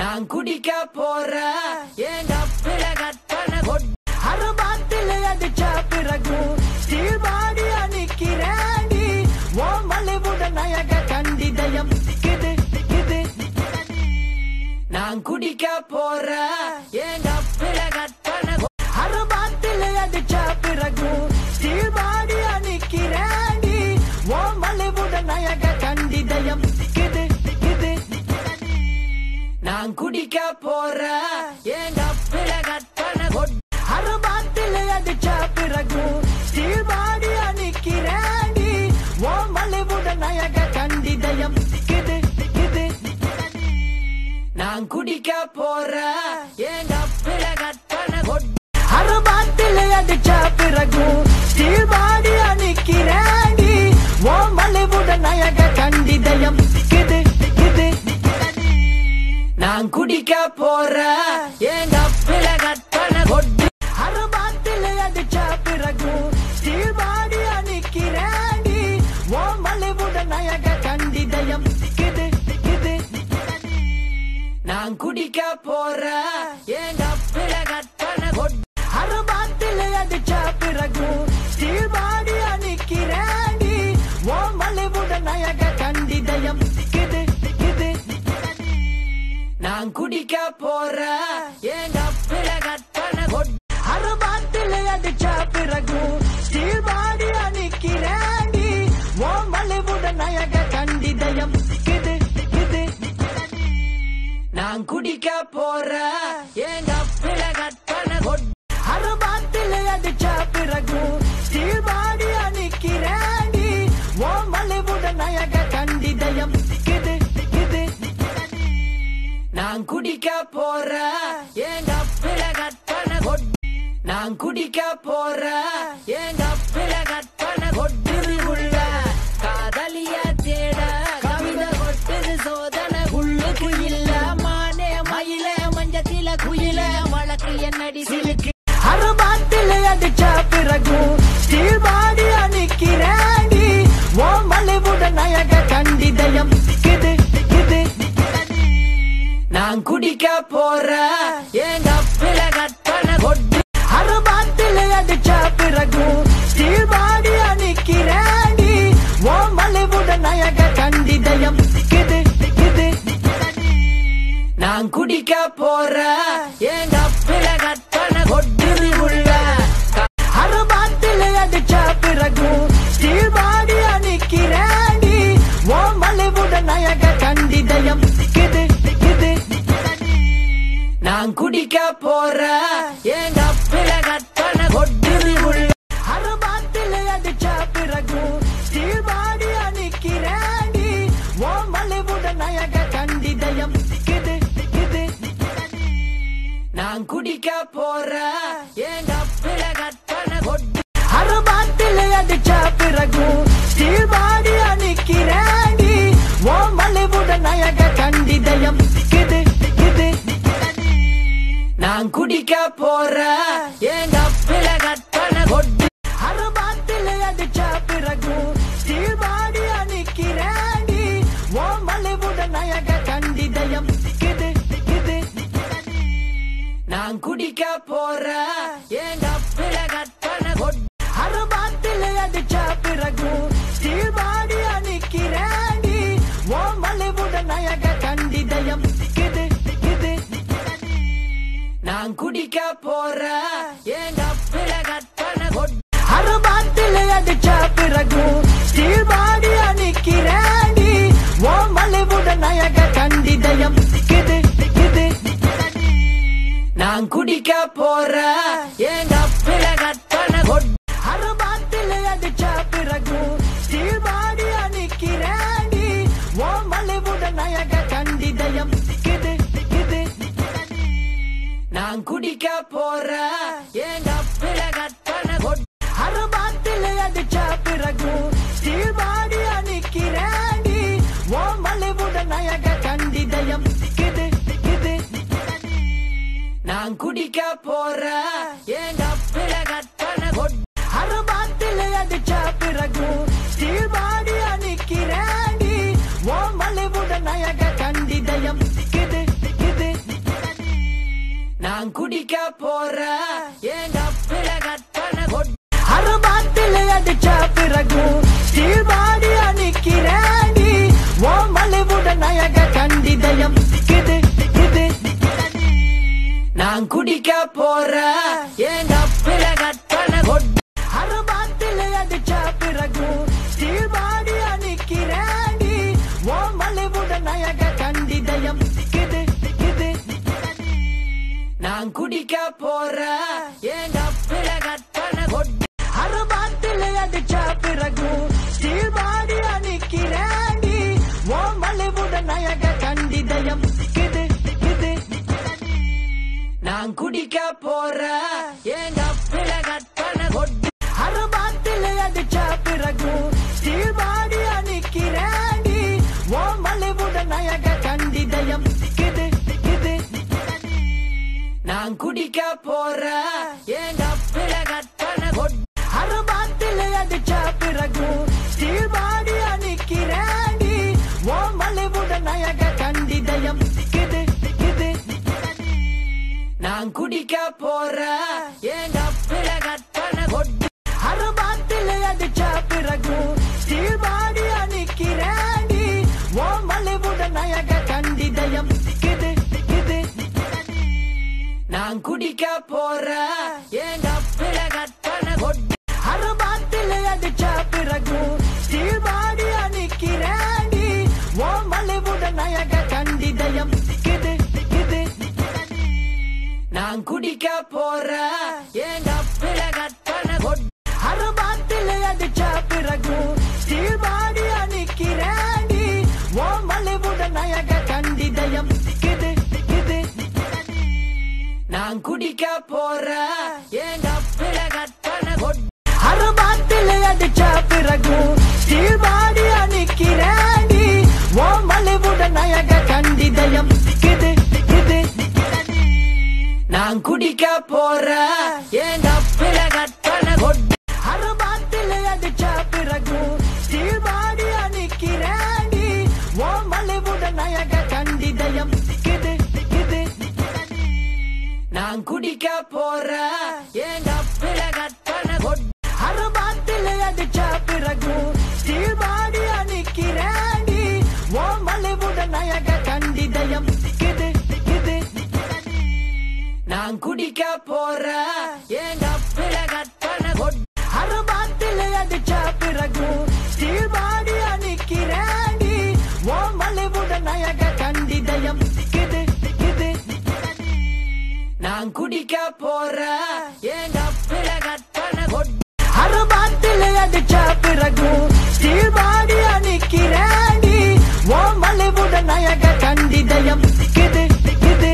நான் குடிக்க போற எங்க பிற கட்டண கொட் அறுபாத்தில் அடிச்ச பிறகு ஸ்டீல் பாடி அணிக்கிறேன் ஓ மலிவுட நயக கண்டிதயம் இது இது நான் குடிக்க போற எங்க பிற கட்டண அறுபாத்தில் அடிச்ச பிறகு ஸ்டீல் பாடி அணிக்கிறேன் ஓ மலிவுட நயக கண்டிதயம் இது இது நான் குடிக்க போற எங்க பிற கட்டண கொட் அறுபாத்தில் அடிச்ச பிறகு ஸ்டீல் பாடி அணிக்கிறேன் ஓ மலிவுட நயக கண்டிதயம் இது இது நான் குடிக்க போற எங்க பிற கட்டண கொட் அறுபாத்தில் அடிச்ச பிறகு ஸ்டீல் பாடி அணிக்கிறேன் ஓ மலிவுட நயக கண்டிதயம் இது இது நான் குடிக்க போற எங்க பிற கட்டண கொட் அறுபாத்தில் அடிச்ச பிறகு ஸ்டீல் பாடி அணிக்கிறேன் ஓ மலிவுட நயக கண்டிதயம் இது இது நான் குடிக்க போற எங்க பிற கட்டண கொட் அறுபாத்தில் அடிச்ச பிறகு ஸ்டீல் பாடி அணிக்கிறேன் ஓ மலிவுட நயக கண்டிதயம் இது இது நான் குடிக்க போற எங்க பிற கட்டண கொட் அறுபாத்தில் அடிச்ச பிறகு ஸ்டீல் பாடி அணிக்கிறேன் ஓ மலிவுட நயக கண்டிதயம் இது இது நான் குடிக்க போற எங்க பிற கட்டண கொட் அறுபாத்தில் அடிச்ச பிறகு ஸ்டீல் பாடி அணிக்கிறேன் ஓ மலிவுட நயக கண்டிதயம் இது இது நான் குடிக்க போற எங்க பிற கட்டண கொட் நான் குடிக்க போற எங்க பிற கட்டண கொட்டிரு உள்ள காதலிய தேட கவிதை கொட்டுது சோதனை உள்ளுக்கு இல்ல மானே மயில மஞ்சத்தில குயில வழக்கு என்னடி சிலுக்கு அறுபாத்தில் அடிச்ச பிறகு ஸ்டீல் பாடி அணிக்கிறேன் ஓ மலிவுட நயக கண்டிதயம் இது இது நான் குடிக்க போற எங்க பிற கட்டண கொட் அறுபாத்தில் அடிச்ச பிறகு ஸ்டீல் பாடி அணிக்கிறேன் ஓ மலிவுட நயக கண்டிதயம் இது இது நான் குடிக்க போற எங்க பிற கட்டண கொட்டிரு உள்ள அறுபாத்தில் அடிச்ச பிறகு ஸ்டீல் பாடி அணிக்கிறேன் ஓ மலிவுட நயக கண்டிதயம் இது இது நான் குடிக்க போற எங்க பிற கட்டண கொட்டிரு உள்ள அறுபாத்தில் அடிச்ச பிறகு ஸ்டீல் பாடி அணிக்கிறேன் ஓ மலிவுட நயக கண்டிதயம் இது இது நான் குடிக்க போற எங்க பிற கட்டண கொட் அறுபாத்தில் அடிச்ச பிறகு ஸ்டீல் பாடி அணிக்கிறேன் ஓ மலிவுட நயக கண்டிதயம் இது இது நான் குடிக்க போற எங்க பிற கட்டண கொட் அறுபாத்தில் அடிச்ச பிறகு ஸ்டீல் பாடி அணிக்கிறேன் ஓ மலிவுட நயக கண்டிதயம் இது இது நான் குடிக்க போற எங்க பிற கட்டண கொட் அறுபாத்தில் அடிச்ச பிறகு ஸ்டீல் பாடி அணிக்கிறேன் ஓ மலிவுட நயக கண்டிதயம் இது இது நான் குடிக்க போற எங்க பிற கட்டண கொட் அறுபாத்தில் அடிச்ச பிறகு ஸ்டீல் பாடி அணிக்கிறேன் ஓ மலிவுட நயக கண்டிதயம் இது இது நான் குடிக்க போற எங்க பிற கட்டண கொட் அறுபாத்தில் அடிச்ச பிறகு ஸ்டீல் பாடி அணிக்கிறேன் ஓ மலிவுட நயக கண்டிதயம் இது இது நான் குடிக்க போற எங்க பிற கட்டண கொட் அறுபாத்தில் அடிச்ச பிறகு ஸ்டீல் பாடி அணிக்கிறேன் ஓ மலிவுட நயக கண்டிதயம் இது இது நான் குடிக்க போற எங்க பிற கட்டண கொட் அறுபாத்தில் அடிச்ச பிறகு ஸ்டீல் பாடி அணிக்கிறேன் ஓ மலிவுட நயக கண்டிதயம் இது இது நான் குடிக்க போற எங்க பிள்ளை கட்டண கொட் அரை பாட்டில் அடிச்ச பிறகும் ஸ்டீல் பாடி அணிக்கிறேடி ஓ மலிவுட நயக கண்டிதயம் இது இது நான் குடிக்க போற எங்க பிள்ளை கட்டண கொட் அரை பாட்டில் அடிச்ச பிறகும் ஸ்டீல் பாடி அணிக்கிறேடி ஓ மலிவுட நயக கண்டிதயம் இது இது நான் குடிக்க போற எங்க பிள்ளை கட்டண கொட் அரை பாட்டில் அடிச்ச பிறகும் ஸ்டீல் பாடி அணிக்கிறேடி ஓ மலிவுட நயக கண்டிதயம் இது இது நான் குடிக்க போற எங்க பிள்ளை கட்டண கொட் அரை பாட்டில் அடிச்ச பிறகும் ஸ்டீல் பாடி அணிக்கிறேடி ஓ மலிவுட நயக கண்டிதயம் இது இது நான் குடிக்க போற எங்க பிள்ளை கட்டண கொட் அரை பாட்டில் அடிச்ச பிறகும் ஸ்டீல் பாடி அணிக்கிறேடி ஓ மலிவுட நயக கண்டிதயம் இது இது நான் குடிக்க போற எங்க பிள்ளை கட்டண கொட் அரை பாட்டில் அடிச்ச பிறகும் ஸ்டீல் பாடி அணிக்கிறேடி ஓ மலிவுட நயக கண்டிதயம் இது இது நான் குடிக்க போற எங்க பிள்ளை கட்டண கொட் அரை பாட்டில் அடிச்ச பிறகும் ஸ்டீல் பாடி அணிக்கிறேடி ஓ மலிவுட நயக கண்டிதயம் இது இது நான் குடிக்க போற எங்க பிள்ளை கட்டண கொட் அரை பாட்டில் அடிச்ச பிறகும் ஸ்டீல் பாடி அணிக்கிறேடி ஓ மலிவுட நயக கண்டிதயம் இது இது நான் குடிக்க போற எங்க பிள்ளை கட்டண கொட் அரை பாட்டில் அடிச்ச பிறகும் ஸ்டீல் பாடி அணிக்கிறேடி ஓ மலிவுட நயக கண்டிதயம் இது இது நான் குடிக்க போற எங்க பிள்ளை கட்டண கொட் அரை பாட்டில் அடிச்ச பிறகும் ஸ்டீல் பாடி அணிக்கிறேடி ஓ மலிவுட நயக கண்டிதயம் இது இது நான் குடிக்க போற எங்க பிள்ளை கட்டண கொட் அரை பாட்டில் அடிச்ச பிறகும் ஸ்டீல் பாடி அணிக்கிறேடி ஓ மலிவுட நயக கண்டிதயம் இது இது நான் குடிக்க போற எங்க பிள்ளை கட்டண கொட் அரை பாட்டில் அடிச்ச பிறகும் ஸ்டீல் பாடி அணிக்கிறேடி ஓ மலிவுட நயக கண்டிதயம் இது இது நான் குடிக்க போற எங்க பிள்ளை கட்டண கொட் அரை பாட்டில் அடிச்ச பிறகும் ஸ்டீல் பாடி அணிக்கிறேடி ஓ மலிவுட நயக கண்டிதயம் இது இது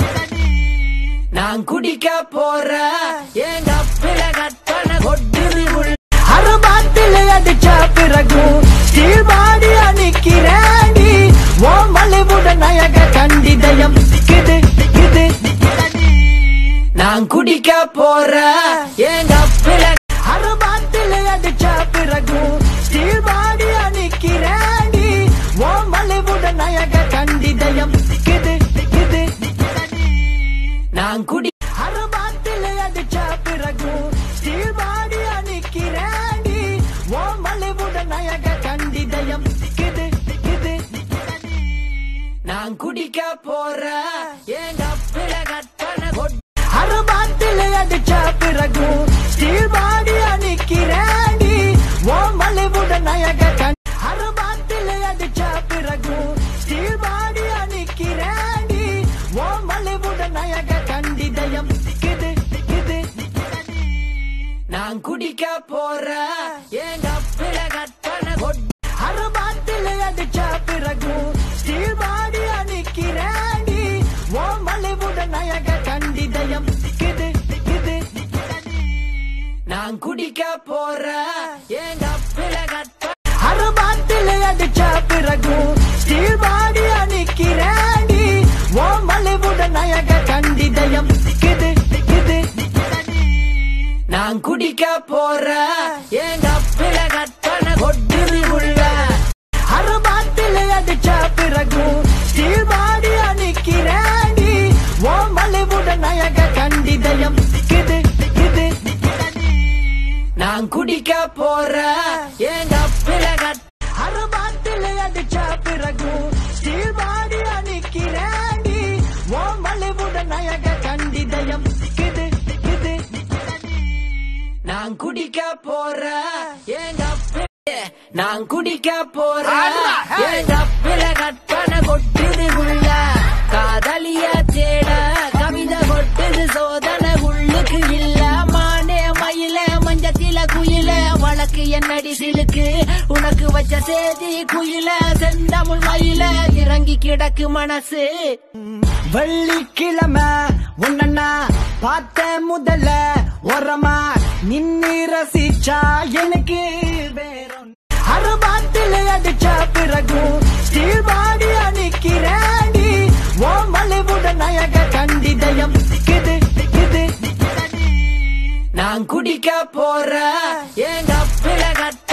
நான் குடிக்க போற எங்க பிள்ளை கட்டண கொட்டிரி உள்ள அரை பாட்டில் அடிச்ச பிறகும் ஸ்டீல் பாடி அணிக்கிறேடி ஓ மலிவுட நயக கண்டிதயம் இது இது நான் குடிக்க போற எங்க பிள்ளை அரை பாட்டில் அடிச்ச பிறகும் ஸ்டீல் பாடி அணிக்கிறேடி ஓ மலிவுட நயக கண்டிதயம் இது இது நான் குடி அரை பாட்டில் அடிச்ச பிறகும் ஸ்டீல் பாடி அணிக்கிறேடி ஓ மலிவுட நயக கண்டிதயம் இது இது நான் குடிக்க போற எங்க பிள்ளை கட்டண கொட் அரை பாட்டில் அடிச்ச பிறகும் ஸ்டீல் பாடி அணிக்கிறேடி ஓ மலிவுட நயக கண் அரை பாட்டில் அடிச்ச பிறகும் ஸ்டீல் பாடி அணிக்கிறேடி ஓ மலிவுட நயக கண்டிதயம் இது இது நான் குடிக்க போற எங்க பிள்ளை கட்டண கொட் அரை பாட்டில் அடிச்ச பிறகும் ஸ்டீல் பாடி அணிக்கிறேடி ஓ மலிவுட நயக கண்டிதயம் இது இது நான் குடிக்க போற எங்க பிள்ளை கட்ட அரை பாட்டில் அடிச்ச பிறகும் ஸ்டீல் பாடி அணிக்கிறேடி ஓ மலிவுட நயக கண்டிதயம் இது இது நான் குடிக்க போற எங்க பிள்ளை கட்டண கொட்டிரி உள்ள அரை பாட்டில் அடிச்ச பிறகும் ஸ்டீல் பாடி அணிக்கிறேடி ஓ மலிவுட நயக குடிக்க போற எங்க பிற அரை பாட்டில் அடிச்ச பிறகும் ஸ்டீல் பாடி அணிக்கிறேன் ஓ மலிவுட நயக கண்டிதயம் இது இது நான் குடிக்க போற எங்க பி- நான் குடிக்க போற எங்க பிற கற்பனை கொட்டுது உள்ள காதலிய தேட கவிதை கொட்டுது சோதனை உள்ளுக்கு இல்ல மானே மயில மஞ்சத்தில குயில வழக்கு என்னடி சிலுக்கு உனக்கு வச்ச சேதி குயில செந்தமிழ் மயில இறங்கி கிடக்கு மனசு வெள்ளிக்கிழமை உன்னா பார்த்த முதல்ல உரமா நின்னு ரசிச்சா எனக்கு வேறும் அறுபாட்டில் அடிச்ச பிறகும் ஸ்டீல் பாடி அணிக்கிறேன் ஓ மலிவுட நயக கண்டிதயம் இது இது நான் குடிக்க போற எங்க பிள்ளை